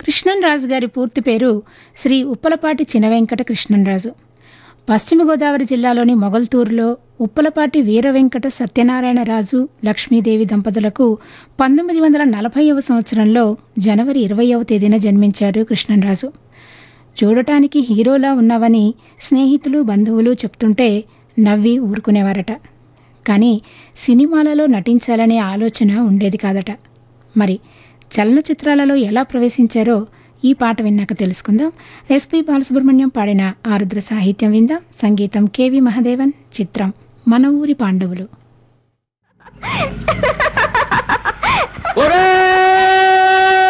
కృష్ణన్రాజు గారి పూర్తి పేరు శ్రీ ఉప్పలపాటి చినవెంకట కృష్ణన్రాజు పశ్చిమ గోదావరి జిల్లాలోని మొగల్తూరులో ఉప్పలపాటి వీర వెంకట సత్యనారాయణరాజు లక్ష్మీదేవి దంపతులకు పంతొమ్మిది వందల నలభైవ సంవత్సరంలో జనవరి ఇరవయవ తేదీన జన్మించారు కృష్ణన్రాజు చూడటానికి హీరోలా ఉన్నావని స్నేహితులు బంధువులు చెప్తుంటే నవ్వి ఊరుకునేవారట కానీ సినిమాలలో నటించాలనే ఆలోచన ఉండేది కాదట మరి చలనచిత్రాలలో ఎలా ప్రవేశించారో ఈ పాట విన్నాక తెలుసుకుందాం ఎస్పి బాలసుబ్రహ్మణ్యం పాడిన ఆరుద్ర సాహిత్యం విందాం సంగీతం కెవి మహదేవన్ చిత్రం మన ఊరి పాండవులు ఒరేయ్!